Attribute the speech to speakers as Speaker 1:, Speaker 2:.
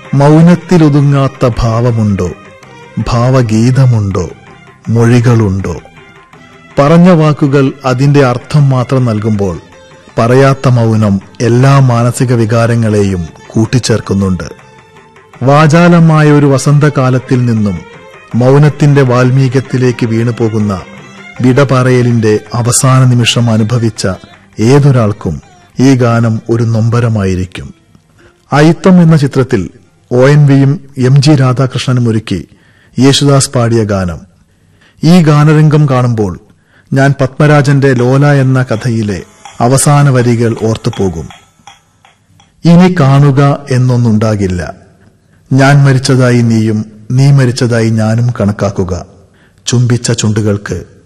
Speaker 1: മൗനത്തിലൊതുങ്ങാത്ത ഭാവമുണ്ടോ ഭാവഗീതമുണ്ടോ മൊഴികളുണ്ടോ പറഞ്ഞ വാക്കുകൾ അതിന്റെ അർത്ഥം മാത്രം നൽകുമ്പോൾ പറയാത്ത മൗനം എല്ലാ മാനസിക വികാരങ്ങളെയും കൂട്ടിച്ചേർക്കുന്നുണ്ട് വാചാലമായ ഒരു വസന്തകാലത്തിൽ നിന്നും മൗനത്തിന്റെ വാൽമീകത്തിലേക്ക് വീണുപോകുന്ന വിട പറയലിന്റെ അവസാന നിമിഷം അനുഭവിച്ച ഏതൊരാൾക്കും ഈ ഗാനം ഒരു നൊമ്പരമായിരിക്കും അയിത്തം എന്ന ചിത്രത്തിൽ ഒ എൻ വിയും എം ജി രാധാകൃഷ്ണനും ഒരുക്കി യേശുദാസ് പാടിയ ഗാനം ഈ ഗാനരംഗം കാണുമ്പോൾ ഞാൻ പത്മരാജന്റെ ലോല എന്ന കഥയിലെ അവസാന വരികൾ ഓർത്തുപോകും ഇനി കാണുക എന്നൊന്നുണ്ടാകില്ല ഞാൻ മരിച്ചതായി നീയും നീ മരിച്ചതായി ഞാനും കണക്കാക്കുക ചുംബിച്ച ചുണ്ടുകൾക്ക്